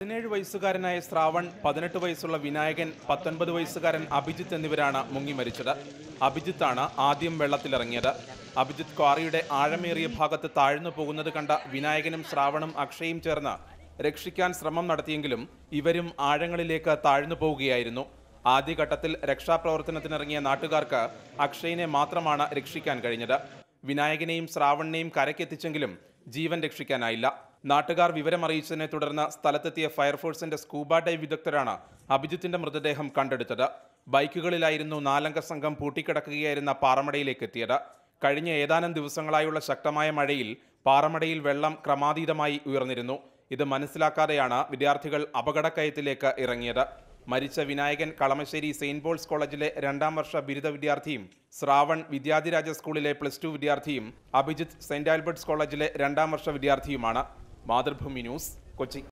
പതിനേഴ് വയസ്സുകാരനായ ശ്രാവൺ പതിനെട്ട് വയസ്സുള്ള വിനായകൻ പത്തൊൻപത് വയസ്സുകാരൻ അഭിജിത്ത് എന്നിവരാണ് മുങ്ങി മരിച്ചത് അഭിജിത്താണ് ആദ്യം വെള്ളത്തിലിറങ്ങിയത് അഭിജിത്ത് ക്വാറിയുടെ ആഴമേറിയ ഭാഗത്ത് താഴ്ന്നു പോകുന്നത് കണ്ട വിനായകനും ശ്രാവണും അക്ഷയും ചേർന്ന് രക്ഷിക്കാൻ ശ്രമം നടത്തിയെങ്കിലും ഇവരും ആഴങ്ങളിലേക്ക് താഴ്ന്നു പോവുകയായിരുന്നു ആദ്യഘട്ടത്തിൽ രക്ഷാപ്രവർത്തനത്തിനിറങ്ങിയ നാട്ടുകാർക്ക് അക്ഷയിനെ മാത്രമാണ് രക്ഷിക്കാൻ കഴിഞ്ഞത് വിനായകനെയും ശ്രാവണിനെയും കരയ്ക്കെത്തിച്ചെങ്കിലും ജീവൻ രക്ഷിക്കാനായില്ല നാട്ടുകാർ വിവരമറിയിച്ചതിനെ തുടർന്ന് സ്ഥലത്തെത്തിയ ഫയർഫോഴ്സിന്റെ സ്കൂബ ഡൈവ് വിദഗ്ധരാണ് അഭിജിത്തിന്റെ മൃതദേഹം കണ്ടെടുത്തത് ബൈക്കുകളിലായിരുന്നു നാലംഗ സംഘം പൂട്ടിക്കിടക്കുകയായിരുന്ന പാറമടയിലേക്ക് എത്തിയത് കഴിഞ്ഞ ഏതാനും ദിവസങ്ങളായുള്ള ശക്തമായ മഴയിൽ പാറമടയിൽ വെള്ളം ക്രമാതീതമായി ഉയർന്നിരുന്നു ഇത് മനസ്സിലാക്കാതെയാണ് വിദ്യാർത്ഥികൾ അപകടക്കയത്തിലേക്ക് ഇറങ്ങിയത് മരിച്ച വിനായകൻ കളമശ്ശേരി സെയിന്റ് പോൾസ് കോളേജിലെ രണ്ടാം വർഷ ബിരുദ വിദ്യാർത്ഥിയും ശ്രാവൺ വിദ്യാധിരാജ സ്കൂളിലെ പ്ലസ് ടു വിദ്യാർത്ഥിയും അഭിജിത്ത് സെന്റ് ആൽബർട്ട്സ് കോളേജിലെ രണ്ടാം വർഷ വിദ്യാർത്ഥിയുമാണ് മാതൃഭൂമി ന്യൂസ് കൊച്ചി